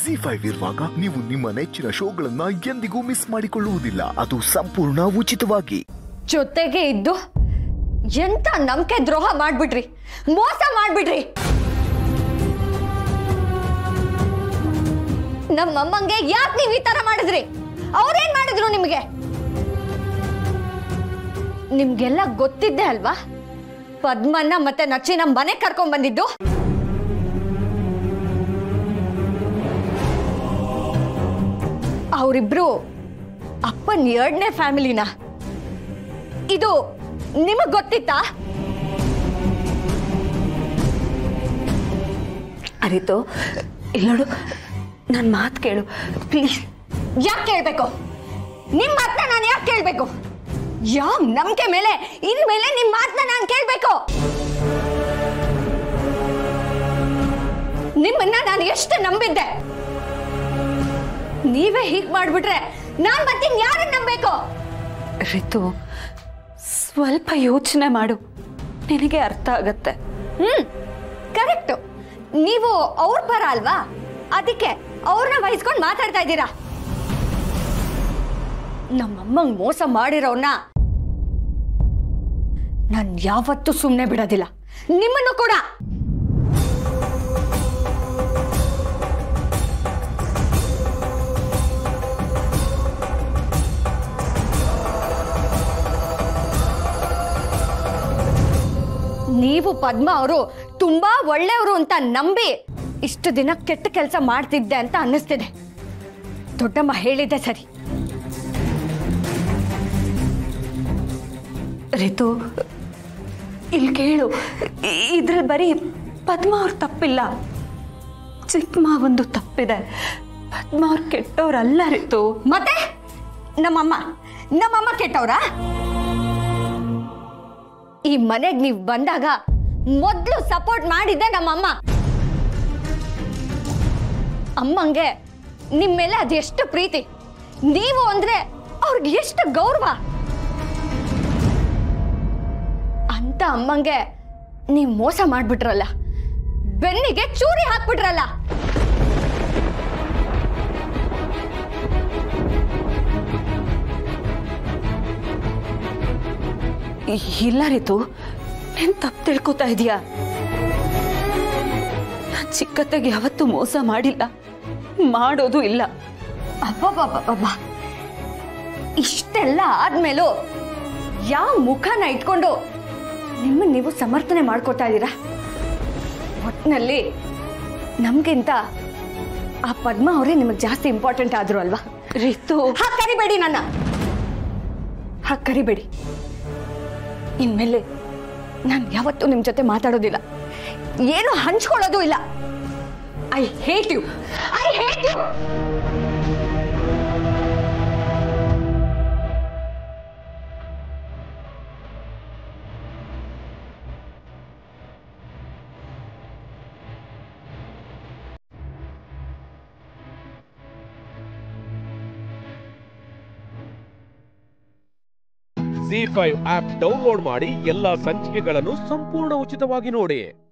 G five ಇರುವಾಗ ನೀವು ನಿಮ್ಮ ನೆಚ್ಚಿನ ಶೋಗಳನ್ನ ಎಂದಿಗೂ ಮಿಸ್ ಮಾಡಿಕೊಳ್ಳುವುದಿಲ್ಲ ಅದು ಸಂಪೂರ್ಣ ಉಚಿತವಾಗಿ ಜೊತೆಗೆ ಇದ್ದು ಎಂತ ನಂಬಿಕೆ ದ್ರೋಹ ಮಾಡ್ಬಿಟ್ರಿ ಮೋಸ ಮಾಡ್ಬಿಟ್ರಿ ನಮ್ಮಮ್ಮಂಗೆ ಯಾಕೆ ನೀವು ಈ ತರ ಮಾಡಿದ್ರಿ ಅವ್ರೇನ್ ಮಾಡಿದ್ರು ನಿಮಗೆ ನಿಮ್ಗೆಲ್ಲ ಗೊತ್ತಿದ್ದೆ ಅಲ್ವಾ ಪದ್ಮನ್ನ ಮತ್ತೆ ನಚ್ಚಿನ ಮನೆ ಕರ್ಕೊಂಡ್ ಬಂದಿದ್ದು ಅವರಿಬ್ರು ಅಪ್ಪನ್ ಎರಡನೇ ಫ್ಯಾಮಿಲಿನ ಇದು ನಿಮಗ್ ಗೊತ್ತಿತ್ತಾ ಅರಿತು ಇಲ್ಲೋಡು ನನ್ನ ಮಾತು ಕೇಳು ಪ್ಲೀಸ್ ಯಾಕೆ ಕೇಳ್ಬೇಕು ನಿಮ್ ಮಾತನ್ನ ನಾನು ಯಾಕೆ ಕೇಳ್ಬೇಕು ಯಾವ ನಂಬಿಕೆ ಮೇಲೆ ಇನ್ಮೇಲೆ ನಿಮ್ ಮಾತನ್ನ ನಾನು ಕೇಳ್ಬೇಕು ನಿಮ್ಮನ್ನ ನಾನು ಎಷ್ಟು ನಂಬಿದ್ದೆ ನೀವೇ ಹೀಗ್ ಮಾಡ್ಬಿಟ್ರೆ ನಾನ್ ಮತ್ತಿನ್ ಯಾರನ್ನ ನಂಬೇಕು ರಿತು ಸ್ವಲ್ಪ ಯೋಚನೆ ಮಾಡು ನಿನಗೆ ಅರ್ಥ ಆಗತ್ತೆ ಹ್ಮ್ ಕರೆಕ್ಟ್ ನೀವು ಅವ್ರ ಪರ ಅಲ್ವಾ ಅದಕ್ಕೆ ಅವ್ರನ್ನ ವಹಿಸ್ಕೊಂಡು ಮಾತಾಡ್ತಾ ಇದ್ದೀರಾ ನಮ್ಮಮ್ಮಂಗ್ ಮೋಸ ಮಾಡಿರೋನ್ನ ನಾನ್ ಯಾವತ್ತೂ ಸುಮ್ಮನೆ ಬಿಡೋದಿಲ್ಲ ನಿಮ್ಮನ್ನು ಕೂಡ ನೀವು ಪದ್ಮ ಅವರು ತುಂಬಾ ಒಳ್ಳೆಯವರು ಅಂತ ನಂಬಿ ಇಷ್ಟು ದಿನ ಕೆಟ್ಟ ಕೆಲಸ ಮಾಡ್ತಿದ್ದೆ ಅಂತ ಅನ್ನಿಸ್ತಿದೆ ದೊಡ್ಡಮ್ಮ ಹೇಳಿದ್ದೆ ಸರಿ ರಿತು ಇಲ್ಲಿ ಕೇಳು ಇದ್ರಲ್ಲಿ ಬರೀ ಪದ್ಮ ಅವ್ರ ತಪ್ಪಿಲ್ಲ ಚಿಕ್ಕ ಮಾವಂದು ತಪ್ಪಿದೆ ಪದ್ಮ ಅವ್ರು ಕೆಟ್ಟವ್ರಲ್ಲ ರಿತು ಮತ್ತೆ ನಮ್ಮಮ್ಮ ನಮ್ಮಮ್ಮ ಕೆಟ್ಟವ್ರಾ ಈ ಮನೆಗೆ ನೀವು ಬಂದಾಗ ಮೊದಲು ಸಪೋರ್ಟ್ ಮಾಡಿದ್ದೆ ನಮ್ಮಮ್ಮ ಅಮ್ಮಂಗೆ ನಿಮ್ಮ ಮೇಲೆ ಅದೆಷ್ಟು ಪ್ರೀತಿ ನೀವು ಅಂದ್ರೆ ಅವ್ರಿಗೆ ಎಷ್ಟು ಗೌರವ ಅಂತ ಅಮ್ಮಂಗೆ ನೀವು ಮೋಸ ಮಾಡ್ಬಿಟ್ರಲ್ಲ ಬೆನ್ನಿಗೆ ಚೂರಿ ಹಾಕ್ಬಿಟ್ರಲ್ಲ ಇಲ್ಲ ರಿತು ನೀನ್ ತಪ್ಪು ತಿಳ್ಕೊತಾ ಇದೀಯಾ ನಾನ್ ಚಿಕ್ಕತ್ತಾಗಿ ಯಾವತ್ತೂ ಮೋಸ ಮಾಡಿಲ್ಲ ಮಾಡೋದು ಇಲ್ಲ ಅಬ್ಬಬ್ಬಬ್ಬಬ್ಬ ಇಷ್ಟೆಲ್ಲ ಆದ್ಮೇಲೂ ಯಾವ ಮುಖನ ಇಟ್ಕೊಂಡು ನಿಮ್ಮನ್ನ ನೀವು ಸಮರ್ಥನೆ ಮಾಡ್ಕೋತಾ ಇದ್ದೀರಾ ಒಟ್ಟಿನಲ್ಲಿ ನಮ್ಗಿಂತ ಆ ಪದ್ಮ ಅವರೇ ನಿಮಗೆ ಜಾಸ್ತಿ ಇಂಪಾರ್ಟೆಂಟ್ ಆದ್ರು ಅಲ್ವಾ ರಿತು ಹಾಗೆ ಕರಿಬೇಡಿ ನನ್ನ ಹಾಗೆ ಕರಿಬೇಡಿ ಇನ್ಮೇಲೆ ನಾನು ಯಾವತ್ತೂ ನಿಮ್ಮ ಜೊತೆ ಮಾತಾಡೋದಿಲ್ಲ ಏನು ಹಂಚ್ಕೊಳ್ಳೋದು ಇಲ್ಲ I hate you I hate you Zee five app download ಮಾಡಿ ಎಲ್ಲಾ ಸಂಚಿಕೆಗಳನ್ನು ಸಂಪೂರ್ಣ ಉಚಿತವಾಗಿ ನೋಡಿ